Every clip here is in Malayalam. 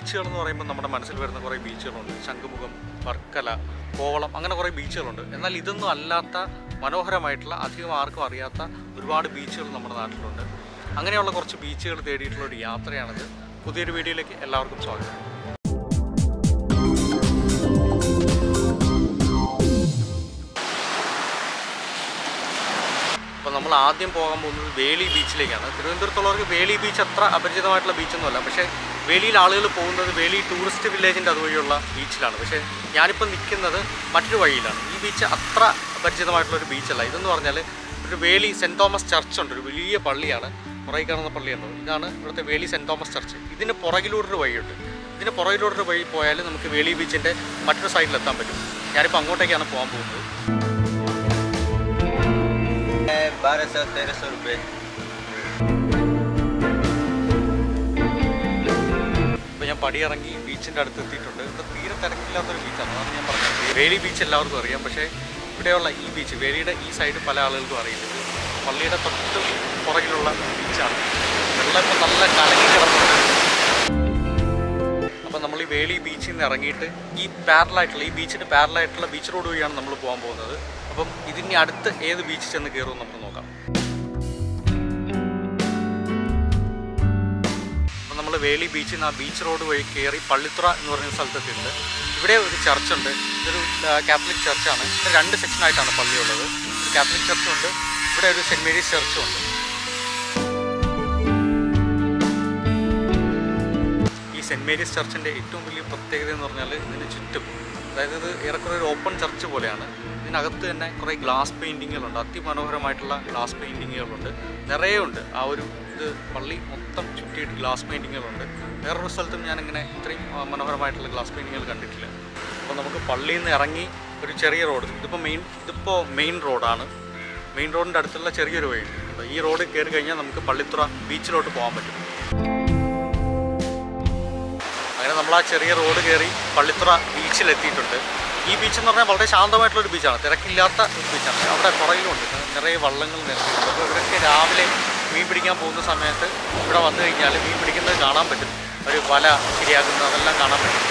ബീച്ചുകൾ എന്ന് പറയുമ്പോൾ നമ്മുടെ മനസ്സിൽ വരുന്ന കുറേ ബീച്ചുകളുണ്ട് ശംഖുമുഖം വർക്കല കോവളം അങ്ങനെ കുറേ ബീച്ചുകളുണ്ട് എന്നാൽ ഇതൊന്നും അല്ലാത്ത മനോഹരമായിട്ടുള്ള അധികം ആർക്കും അറിയാത്ത ഒരുപാട് ബീച്ചുകൾ നമ്മുടെ നാട്ടിലുണ്ട് അങ്ങനെയുള്ള കുറച്ച് ബീച്ചുകൾ തേടിയിട്ടുള്ള ഒരു യാത്രയാണിത് പുതിയൊരു വീഡിയോയിലേക്ക് എല്ലാവർക്കും സ്വാഗതം അപ്പോൾ നമ്മൾ ആദ്യം പോകാൻ പോകുന്നത് വേളി ബീച്ചിലേക്കാണ് തിരുവനന്തപുരത്തുള്ളവർക്ക് വേളി ബീച്ച് അത്ര അപരിചിതമായിട്ടുള്ള ബീച്ചൊന്നുമല്ല പക്ഷേ വേളിയിൽ ആളുകൾ പോകുന്നത് വേളി ടൂറിസ്റ്റ് വില്ലേജിൻ്റെ അതുവഴിയുള്ള ബീച്ചിലാണ് പക്ഷേ ഞാനിപ്പോൾ നിൽക്കുന്നത് മറ്റൊരു വഴിയിലാണ് ഈ ബീച്ച് അത്ര അപരിചിതമായിട്ടുള്ള ഒരു ബീച്ചല്ല ഇതെന്ന് പറഞ്ഞാൽ ഒരു വേളി സെൻറ് തോമസ് ചർച്ച് ഉണ്ട് ഒരു വലിയ പള്ളിയാണ് പുറകിൽ കാണുന്ന പള്ളിയുണ്ട് ഇതാണ് ഇവിടുത്തെ വേളി സെൻറ് തോമസ് ചർച്ച് ഇതിന് പുറകിലൂടെ ഒരു വഴിയുണ്ട് ഇതിന് പുറകിലൂടെ വഴി പോയാൽ നമുക്ക് വേളി ബീച്ചിൻ്റെ മറ്റൊരു സൈഡിലെത്താൻ പറ്റും ഞാനിപ്പോൾ അങ്ങോട്ടേക്കാണ് പോകാൻ പോകുന്നത് बारह सौ तेरह सौ रुपये ഇപ്പോൾ ഞാൻ പടിയിറങ്ങി ബീച്ചിൻ്റെ അടുത്ത് എത്തിയിട്ടുണ്ട് ഇവിടെ തീരെ തിരക്കില്ലാത്തൊരു ബീച്ചാണ് അതാണ് ഞാൻ പറഞ്ഞത് വേലി ബീച്ച് എല്ലാവർക്കും അറിയാം പക്ഷേ ഇവിടെയുള്ള ഈ ബീച്ച് വേലിയുടെ ഈ സൈഡ് പല ആളുകൾക്കും അറിയില്ല ഇത് പള്ളിയുടെ തൊട്ട് പുറകിലുള്ള ബീച്ചാണ് വെള്ളം ഇപ്പോൾ നല്ല കലങ്ങി കിടപ്പുണ്ട് അപ്പോൾ നമ്മൾ ഈ വേലി ബീച്ചിൽ നിന്ന് ഇറങ്ങിയിട്ട് ഈ പാരലായിട്ടുള്ള ഈ ബീച്ചിന് പാരലായിട്ടുള്ള ബീച്ച് റോഡ് വഴിയാണ് നമ്മൾ പോകാൻ പോകുന്നത് അപ്പം ഇതിന് അടുത്ത് ഏത് ബീച്ചിൽ ചെന്ന് കയറുമെന്ന് നമുക്ക് നോക്കാം അപ്പോൾ നമ്മൾ വേലി ബീച്ചിൽ നിന്ന് ആ ബീച്ച് റോഡ് വഴി കയറി പള്ളിത്തുറ എന്ന് പറയുന്ന സ്ഥലത്തെത്തിയിട്ടുണ്ട് ഇവിടെ ഒരു ചർച്ചുണ്ട് ഇതൊരു കാത്തലിക് ചർച്ചാണ് ഇവിടെ രണ്ട് സെക്ഷനായിട്ടാണ് പള്ളിയുള്ളത് ഒരു കാത്തലിക് ചർച്ചുണ്ട് ഇവിടെ ഒരു സെൻറ് മേരീസ് ചർച്ചും ഉണ്ട് ഈ സെൻറ് മേരീസ് ചർച്ചിൻ്റെ ഏറ്റവും വലിയ പ്രത്യേകത എന്ന് പറഞ്ഞാൽ ഇതിന് ചുറ്റും അതായത് ഇത് ഏറെക്കുറെ ഒരു ഓപ്പൺ ചർച്ച് പോലെയാണ് ഇതിനകത്ത് തന്നെ കുറേ ഗ്ലാസ് പെയിൻറ്റിങ്ങുകളുണ്ട് അതിമനോഹരമായിട്ടുള്ള ഗ്ലാസ് പെയിൻറ്റിങ്ങുകളുണ്ട് നിറയെ ഉണ്ട് ആ ഒരു ഇത് പള്ളി മൊത്തം ചുറ്റിയിട്ട് ഗ്ലാസ് പെയിൻറ്റിങ്ങുകളുണ്ട് വേറൊരു സ്ഥലത്തും ഞാനിങ്ങനെ ഇത്രയും ആ, മനോഹരമായിട്ടുള്ള ഗ്ലാസ് പെയിൻറ്റിങ്ങുകൾ കണ്ടിട്ടില്ല അപ്പോൾ നമുക്ക് പള്ളിയിൽ നിന്ന് ഇറങ്ങി ഒരു ചെറിയ റോഡ് ഇതിപ്പോൾ മെയിൻ ഇതിപ്പോൾ മെയിൻ റോഡാണ് മെയിൻ റോഡിൻ്റെ അടുത്തുള്ള ചെറിയൊരു വഴിയുണ്ട് അപ്പോൾ ഈ റോഡ് കയറി കഴിഞ്ഞാൽ നമുക്ക് പള്ളിത്തുറ ബീച്ചിലോട്ട് പോകാൻ പറ്റും അങ്ങനെ നമ്മൾ ആ ചെറിയ റോഡ് കയറി പള്ളിത്തുറ ബീച്ചിലെത്തിയിട്ടുണ്ട് ഈ ബീച്ച് എന്ന് പറഞ്ഞാൽ വളരെ ശാന്തമായിട്ടുള്ള ഒരു ബീച്ചാണ് തിരക്കില്ലാത്ത ഒരു ബീച്ചാണ് അവിടെ പുറകിലുണ്ട് നിറയെ വള്ളങ്ങൾ നിരത്തിയിട്ടുണ്ട് അപ്പോൾ ഇവരൊക്കെ രാവിലെ മീൻ പിടിക്കാൻ പോകുന്ന സമയത്ത് ഇവിടെ വന്നു കഴിഞ്ഞാൽ മീൻ പിടിക്കുന്നത് കാണാൻ പറ്റും ഒരു വല ശരിയാക്കുന്നത് അതെല്ലാം കാണാൻ പറ്റും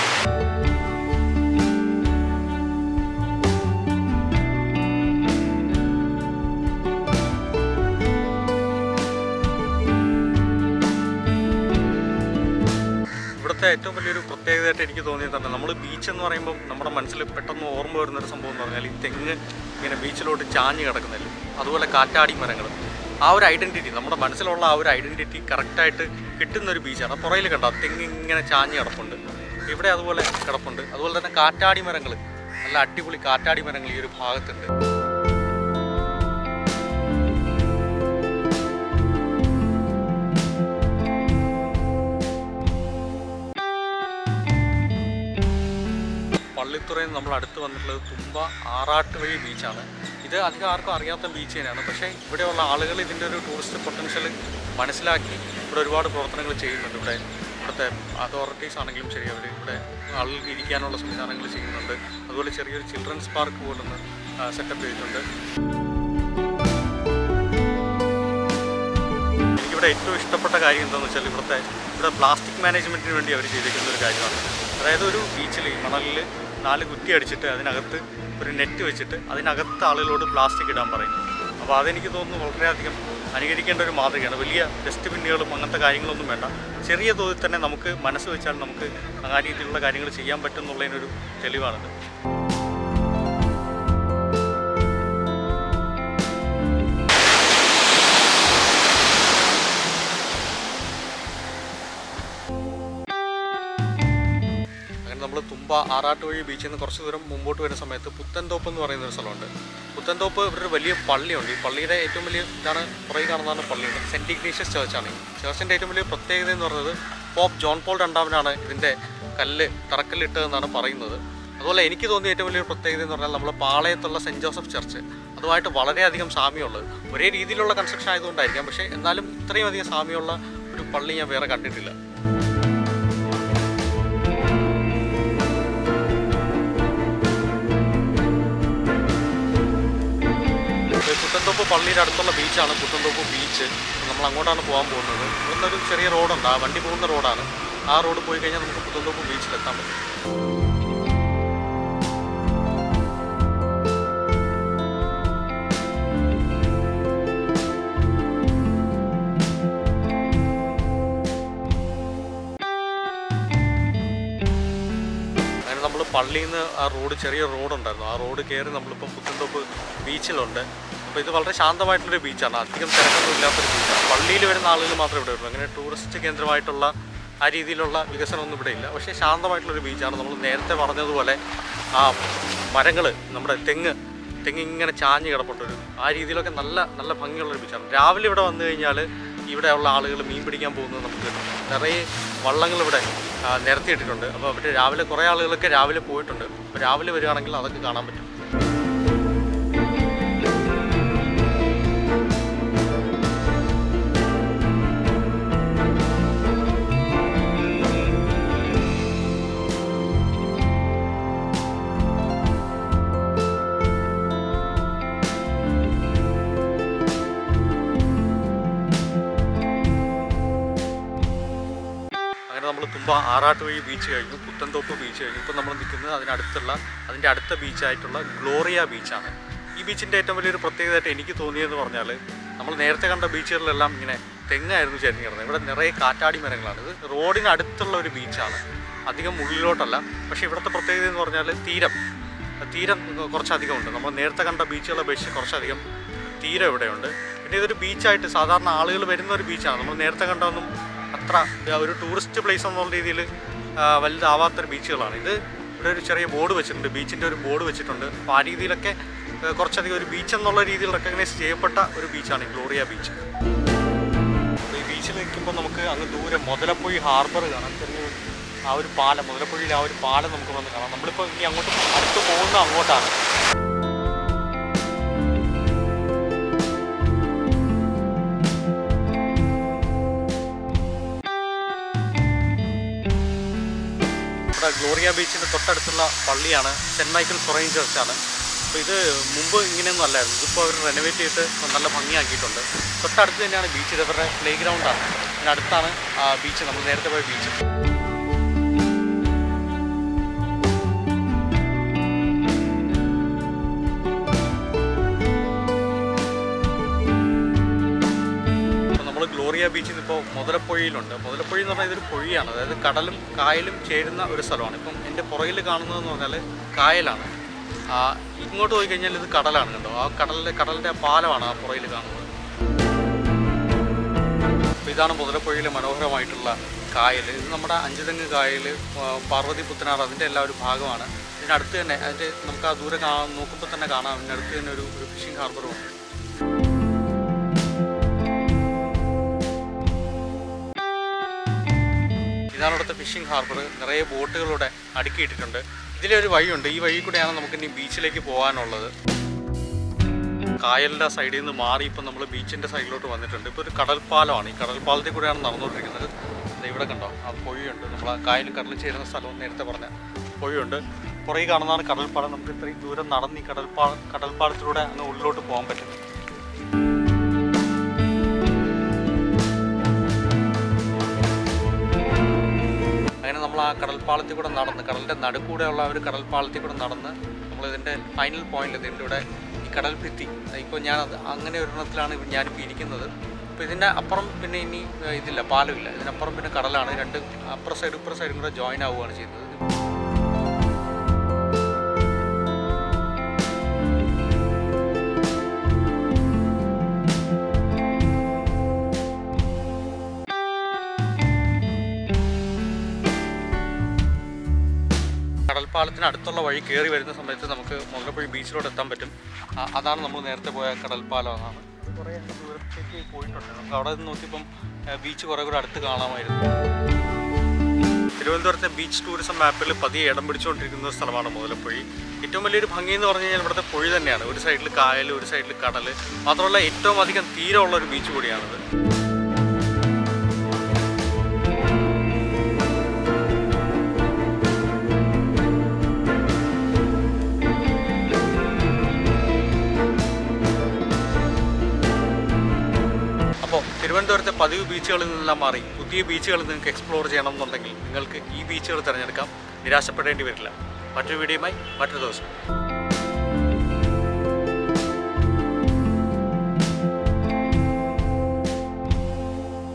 ഇവിടുത്തെ ഏറ്റവും വലിയൊരു പ്രത്യേകതയായിട്ട് എനിക്ക് തോന്നിയത് തന്നെ നമ്മൾ ബീച്ച് എന്ന് പറയുമ്പോൾ നമ്മുടെ മനസ്സിൽ പെട്ടെന്ന് ഓർമ്മ വരുന്നൊരു സംഭവം എന്ന് പറഞ്ഞാൽ ഈ തെങ്ങ് ഇങ്ങനെ ബീച്ചിലോട്ട് ചാഞ്ഞ് കിടക്കുന്നില്ല അതുപോലെ കാറ്റാടി മരങ്ങൾ ആ ഒരു ഐഡൻറ്റിറ്റി നമ്മുടെ മനസ്സിലുള്ള ആ ഒരു ഐഡൻറ്റിറ്റി കറക്റ്റായിട്ട് കിട്ടുന്ന ഒരു ബീച്ചാണ് പുറയിൽ കണ്ട ആ തെങ്ങ് ഇങ്ങനെ ചാഞ്ഞ് കിടപ്പുണ്ട് ഇവിടെ അതുപോലെ കിടപ്പുണ്ട് അതുപോലെ തന്നെ കാറ്റാടി മരങ്ങൾ നല്ല അടിപൊളി കാറ്റാടി മരങ്ങൾ ഈ ഒരു ഭാഗത്തുണ്ട് പള്ളിത്തുറയിൽ നിന്ന് നമ്മൾ അടുത്ത് വന്നിട്ടുള്ളത് തുമ്പ ആറാട്ടുവഴി ബീച്ചാണ് ഇത് അധികം ആർക്കും അറിയാത്ത ബീച്ച് തന്നെയാണ് പക്ഷേ ഇവിടെയുള്ള ആളുകൾ ഇതിൻ്റെ ഒരു ടൂറിസ്റ്റ് പൊട്ടൻഷ്യൽ മനസ്സിലാക്കി ഇവിടെ ഒരുപാട് പ്രവർത്തനങ്ങൾ ചെയ്യുന്നുണ്ട് ഇവിടെ ഇവിടുത്തെ അതോറിറ്റീസ് ആണെങ്കിലും ശരി അവർ ഇവിടെ ആളുകൾക്ക് ഇരിക്കാനുള്ള സംവിധാനങ്ങൾ ചെയ്യുന്നുണ്ട് അതുപോലെ ചെറിയൊരു ചിൽഡ്രൻസ് പാർക്ക് പോലൊന്ന് സെറ്റപ്പ് ചെയ്തിട്ടുണ്ട് എനിക്കിവിടെ ഏറ്റവും ഇഷ്ടപ്പെട്ട കാര്യം എന്താണെന്ന് വെച്ചാൽ ഇവിടുത്തെ ഇവിടെ പ്ലാസ്റ്റിക് മാനേജ്മെൻറ്റിന് വേണ്ടി അവർ ചെയ്തിരിക്കുന്ന ഒരു കാര്യമാണ് അതായത് ഒരു ബീച്ചിൽ മണലിൽ നാല് കുറ്റി അടിച്ചിട്ട് അതിനകത്ത് ഒരു നെറ്റ് വെച്ചിട്ട് അതിനകത്ത് ആളുകളോട് പ്ലാസ്റ്റിക് ഇടാൻ പറയുന്നു അപ്പോൾ അതെനിക്ക് തോന്നുന്നു വളരെയധികം അനുകരിക്കേണ്ട ഒരു മാതൃകയാണ് വലിയ ഡസ്റ്റ്ബിന്നുകളും അങ്ങനത്തെ കാര്യങ്ങളൊന്നും വേണ്ട ചെറിയ തോതിൽ തന്നെ നമുക്ക് മനസ്സ് വെച്ചാൽ നമുക്ക് ആ രീതിയിലുള്ള കാര്യങ്ങൾ ചെയ്യാൻ പറ്റും എന്നുള്ളതിനൊരു തെളിവാണിത് അങ്ങനെ നമ്മൾ തുമ്പ ആറാട്ടുവഴി ബീച്ചിൽ നിന്ന് കുറച്ച് ദൂരം മുമ്പോട്ട് വരുന്ന സമയത്ത് പുത്തൻതോപ്പ് എന്ന് പറയുന്ന ഒരു സ്ഥലമുണ്ട് പുത്തൻതോപ്പ് ഇവിടെ ഒരു വലിയ പള്ളിയുണ്ട് ഈ പള്ളിയുടെ ഏറ്റവും വലിയ ഇതാണ് പുറകെ കാണുന്നതാണ് പള്ളിയുണ്ട് സെൻറ്റ് ഇഗ്നീഷ്യസ് ചർച്ചാണ് ഈ ചർച്ചിൻ്റെ ഏറ്റവും വലിയ പ്രത്യേകത എന്ന് പറയുന്നത് പോപ്പ് ജോൺ പോൾ രണ്ടാമനാണ് ഇതിൻ്റെ കല്ല് തറക്കല്ലിട്ടതെന്നാണ് പറയുന്നത് അതുപോലെ എനിക്ക് തോന്നിയ ഏറ്റവും വലിയൊരു പ്രത്യേകത എന്ന് പറഞ്ഞാൽ നമ്മൾ പാളയത്തുള്ള സെൻറ്റ് ജോസഫ് ചർച്ച് അതുമായിട്ട് വളരെയധികം സാമ്യമുള്ളത് ഒരേ രീതിയിലുള്ള കൺസ്ട്രക്ഷൻ ആയതുകൊണ്ടായിരിക്കാം പക്ഷേ എന്നാലും ഇത്രയും അധികം സാമ്യമുള്ള ഒരു പള്ളി ഞാൻ വേറെ കണ്ടിട്ടില്ല പുത്തൻതോപ്പ് പള്ളിയുടെ അടുത്തുള്ള ബീച്ചാണ് പുത്തൻതോപ്പ് ബീച്ച് നമ്മൾ അങ്ങോട്ടാണ് പോകാൻ പോകുന്നത് ഇവിടുന്ന് ഒരു ചെറിയ റോഡുണ്ട് ആ വണ്ടി പോകുന്ന റോഡാണ് ആ റോഡ് പോയി കഴിഞ്ഞാൽ നമുക്ക് പുത്തൻതോപ്പ് ബീച്ചിലെത്താൻ പറ്റും അങ്ങനെ നമ്മൾ പള്ളിയിൽ നിന്ന് ആ റോഡ് ചെറിയ റോഡുണ്ടായിരുന്നു ആ റോഡ് കയറി നമ്മളിപ്പം പുത്തൻതോപ്പ് ബീച്ചിലുണ്ട് അപ്പോൾ ഇത് വളരെ ശാന്തമായിട്ടുള്ളൊരു ബീച്ചാണ് അധികം തിരക്കൊന്നും ഇല്ലാത്തൊരു ബീച്ചാണ് പള്ളിയിൽ വരുന്ന ആളുകൾ മാത്രമേ ഇവിടെ ഉള്ളൂ അങ്ങനെ ടൂറിസ്റ്റ് കേന്ദ്രമായിട്ടുള്ള ആ രീതിയിലുള്ള വികസനമൊന്നും ഇവിടെ ഇല്ല പക്ഷേ ശാന്തമായിട്ടുള്ളൊരു ബീച്ചാണ് നമ്മൾ നേരത്തെ പറഞ്ഞതുപോലെ ആ മരങ്ങൾ നമ്മുടെ തെങ്ങ് തെങ്ങ് ഇങ്ങനെ ചാഞ്ഞ് കിടപ്പുണ്ടൊരു ആ രീതിയിലൊക്കെ നല്ല നല്ല ഭംഗിയുള്ളൊരു ബീച്ചാണ് രാവിലെ ഇവിടെ വന്നു കഴിഞ്ഞാൽ ഇവിടെയുള്ള ആളുകൾ മീൻ പിടിക്കാൻ പോകുന്നത് നമുക്ക് കിട്ടും നിറയെ വള്ളങ്ങൾ ഇവിടെ ആ, നിരത്തിയിട്ടിട്ടുണ്ട് അപ്പോൾ അവർ രാവിലെ കുറേ ആളുകളൊക്കെ രാവിലെ പോയിട്ടുണ്ട് അപ്പോൾ രാവിലെ വരികയാണെങ്കിൽ അതൊക്കെ കാണാൻ പറ്റും അങ്ങനെ നമ്മൾ തുമ്പ ആറാട്ട് വഴി ബീച്ച് കഴിഞ്ഞു പുത്തൻതോപ്പ് ബീച്ച് കഴിഞ്ഞു ഇപ്പോൾ നമ്മൾ നിൽക്കുന്നത് അതിനടുത്തുള്ള അതിൻ്റെ അടുത്ത ബീച്ചായിട്ടുള്ള ഗ്ലോറിയ ബീച്ചാണ് ഈ ബീച്ചിൻ്റെ ഏറ്റവും വലിയൊരു പ്രത്യേകതയായിട്ട് എനിക്ക് തോന്നിയതെന്ന് പറഞ്ഞാൽ നമ്മൾ നേരത്തെ കണ്ട ബീച്ചുകളിലെല്ലാം ഇങ്ങനെ തെങ്ങായിരുന്നു ചെരിഞ്ഞ് കിടന്നത് ഇവിടെ നിറയെ കാറ്റാടി മരങ്ങളാണ് ഇത് റോഡിനടുത്തുള്ള ഒരു ബീച്ചാണ് അധികം ഉള്ളിലോട്ടല്ല പക്ഷേ ഇവിടുത്തെ പ്രത്യേകത എന്ന് പറഞ്ഞാൽ തീരം തീരം കുറച്ചധികം ഉണ്ട് നമ്മൾ നേരത്തെ കണ്ട ബീച്ചുകളെ അപേക്ഷിച്ച് കുറച്ചധികം തീരം ഇവിടെയുണ്ട് പിന്നെ ഇതൊരു ബീച്ചായിട്ട് സാധാരണ ആളുകൾ വരുന്ന ഒരു ബീച്ചാണ് നമ്മൾ നേരത്തെ കണ്ടൊന്നും അത്ര ആ, ഒരു ടൂറിസ്റ്റ് പ്ലേസ് എന്നുള്ള രീതിയിൽ വലുതാവാത്തൊരു ബീച്ചുകളാണ് ഇത് ഇവിടെ ഒരു ചെറിയ ബോർഡ് വെച്ചിട്ടുണ്ട് ബീച്ചിൻ്റെ ഒരു ബോർഡ് വെച്ചിട്ടുണ്ട് അപ്പോൾ ആ രീതിയിലൊക്കെ ആ, കുറച്ചധികം ഒരു ബീച്ച് എന്നുള്ള രീതിയിൽ റെക്കഗ്നൈസ് ചെയ്യപ്പെട്ട ഒരു ബീച്ചാണ് ഈ ഗ്ലോറിയ ബീച്ച് അപ്പോൾ ഈ ബീച്ചിൽ നിൽക്കുമ്പോൾ നമുക്ക് അങ്ങ് ദൂരെ മുതലപ്പൊഴി ഹാർബർ കാണാം ചെറിയൊരു ആ ഒരു പാലം മുതലപ്പൊഴിയിൽ ആ ഒരു പാലം നമുക്ക് വന്ന് കാണാം നമ്മളിപ്പോൾ ഇനി അങ്ങോട്ട് അടുത്ത് പോകുന്ന അങ്ങോട്ടാണ് ഇവിടെ ഗ്ലോറിയ ബീച്ചിൻ്റെ തൊട്ടടുത്തുള്ള പള്ളിയാണ് സെൻറ്റ് മൈക്കിൾ ഫൊറൈൻ ചർച്ചാണ് അപ്പോൾ ഇത് മുമ്പ് ഇങ്ങനെയൊന്നും അല്ലായിരുന്നു ഇതിപ്പോൾ അവർ റെനോവേറ്റ് ചെയ്തിട്ട് നല്ല ഭംഗിയാക്കിയിട്ടുണ്ട് തൊട്ടടുത്ത് തന്നെയാണ് ബീച്ച് ഇത് അവരുടെ പ്ലേ ഗ്രൗണ്ടാണ് ഇതിനടുത്താണ് ആ ബീച്ച് നമ്മൾ നേരത്തെ പോയ ബീച്ച് ഇപ്പോൾ നമ്മൾ ഗ്ലോറിയ ബീച്ചിൽ നിന്ന് ഇപ്പോൾ മുതലപ്പൊഴിയിലുണ്ട് മുതലപ്പൊഴി എന്ന് പറഞ്ഞാൽ ഇതൊരു പൊഴിയാണ് അതായത് കടലും കായലും ചേരുന്ന ഒരു സ്ഥലമാണ് ഇപ്പം എൻ്റെ പുറകിൽ കാണുന്നതെന്ന് പറഞ്ഞാൽ കായലാണ് ആ, ഇങ്ങോട്ട് പോയി കഴിഞ്ഞാൽ ഇത് കടലാണ് കണ്ടോ ആ കടലിൻ്റെ കടലിൻ്റെ പാലമാണ് ആ പുറകിൽ കാണുന്നത് അപ്പോൾ ഇതാണ് മുതലപ്പൊഴിയിലെ മനോഹരമായിട്ടുള്ള കായൽ ഇത് നമ്മുടെ അഞ്ചുതെങ്ങ് കായൽ ആ, പാർവതി പുത്തനാർ അതിൻ്റെ എല്ലാ ഒരു ഭാഗമാണ് ഇതിനടുത്ത് തന്നെ അതിൻ്റെ നമുക്ക് ആ ദൂരെ കാണാൻ നോക്കുമ്പോൾ തന്നെ കാണാം ഇതിനടുത്ത് തന്നെ ഒരു ഒരു ഫിഷിംഗ് ഹാർബറും ഉണ്ട് ഇതാണ് ഇവിടുത്തെ ഫിഷിംഗ് ഹാർബർ നിറയെ ബോട്ടുകളിവിടെ അടുക്കിയിട്ടിട്ടുണ്ട് ഇതിലെ ഒരു വഴിയുണ്ട് ഈ വഴി കൂടെയാണ് നമുക്ക് ഇനി ബീച്ചിലേക്ക് പോകാനുള്ളത് കായലിൻ്റെ സൈഡിൽ നിന്ന് മാറി ഇപ്പം നമ്മൾ ബീച്ചിൻ്റെ സൈഡിലോട്ട് വന്നിട്ടുണ്ട് ഇപ്പോൾ ഒരു കടൽപ്പാലമാണ് ഈ കടൽപ്പാലത്തിൽ കൂടെയാണ് നടന്നുകൊണ്ടിരിക്കുന്നത് ദേ ഇവിടെ കണ്ടോ ആ പൊഴിയുണ്ട് നമ്മൾ ആ കായലും കടലും ചേരുന്ന സ്ഥലം നേരത്തെ പറഞ്ഞ പൊഴിയുണ്ട് പുറകെ കാണുന്നതാണ് കടൽപ്പാലം നമുക്ക് ഇത്രയും ദൂരം നടന്ന് ഈ കടൽപ്പാ കടൽപ്പാലത്തിലൂടെ അങ്ങ് ഉള്ളിലോട്ട് പോകാൻ പറ്റും അങ്ങനെ നമ്മൾ ആ കടൽപ്പാളത്തിൽ കൂടെ നടന്ന് കടലിൻ്റെ നടുക്കൂടെയുള്ള ആ ഒരു കടൽപ്പാളത്തിൽ കൂടെ നടന്ന് നമ്മൾ ഇതിൻ്റെ ഫൈനൽ പോയിന്റ് ഇതിൻ്റെ ഇവിടെ ഈ കടൽ ഭിത്തി ഇപ്പോൾ ഞാൻ അത് അങ്ങനെ ഒരെണ്ണത്തിലാണ് ഇപ്പം ഞാനിപ്പോൾ ഇരിക്കുന്നത് അപ്പോൾ ഇതിൻ്റെ അപ്പുറം പിന്നെ ഇനി ഏഹ്, ഇതില്ല പാലമില്ല ഇതിനപ്പുറം പിന്നെ കടലാണ് രണ്ട് അപ്പുറ സൈഡ് ഇപ്പുറ സൈഡും കൂടെ ജോയിൻ ആവുകയാണ് ചെയ്യുന്നത് കടൽപ്പാലത്തിന് അടുത്തുള്ള വഴി കയറി വരുന്ന സമയത്ത് നമുക്ക് മുതലപ്പുഴി ബീച്ചിലോട്ട് എത്താൻ പറ്റും ആ, അതാണ് നമ്മൾ നേരത്തെ പോയ കടൽപ്പാലം എന്നാണ് കുറേ അങ്ങ് ദൂരത്തേക്ക് പോയിട്ടുണ്ട് നമുക്ക് അവിടെ നിന്ന് നോക്കിയപ്പം ആ, ബീച്ച് കുറേ കൂടെ അടുത്ത് കാണാമായിരുന്നു തിരുവനന്തപുരത്തെ ബീച്ച് ടൂറിസം മാപ്പിൽ പതിയെ ഇടം പിടിച്ചുകൊണ്ടിരിക്കുന്ന സ്ഥലമാണ് മുതലപ്പുഴി ഏറ്റവും വലിയൊരു ഭംഗി എന്ന് പറഞ്ഞു കഴിഞ്ഞാൽ ഇവിടുത്തെ പുഴി തന്നെയാണ് ഒരു സൈഡിൽ കായൽ ഒരു സൈഡിൽ കടൽ മാത്രമല്ല ഏറ്റവും അധികം തീരമുള്ള ഒരു ബീച്ച് കൂടിയാണിത് അപ്പോൾ തിരുവനന്തപുരത്തെ പതിവ് ബീച്ചുകളിൽ നിന്നെല്ലാം മാറി പുതിയ ബീച്ചുകൾ നിങ്ങൾക്ക് എക്സ്പ്ലോർ ചെയ്യണം എന്നുണ്ടെങ്കിൽ നിങ്ങൾക്ക് ഈ ബീച്ചുകൾ തിരഞ്ഞെടുക്കാം നിരാശപ്പെടേണ്ടി വരില്ല മറ്റൊരു വീഡിയോയുമായി മറ്റൊരു ദിവസം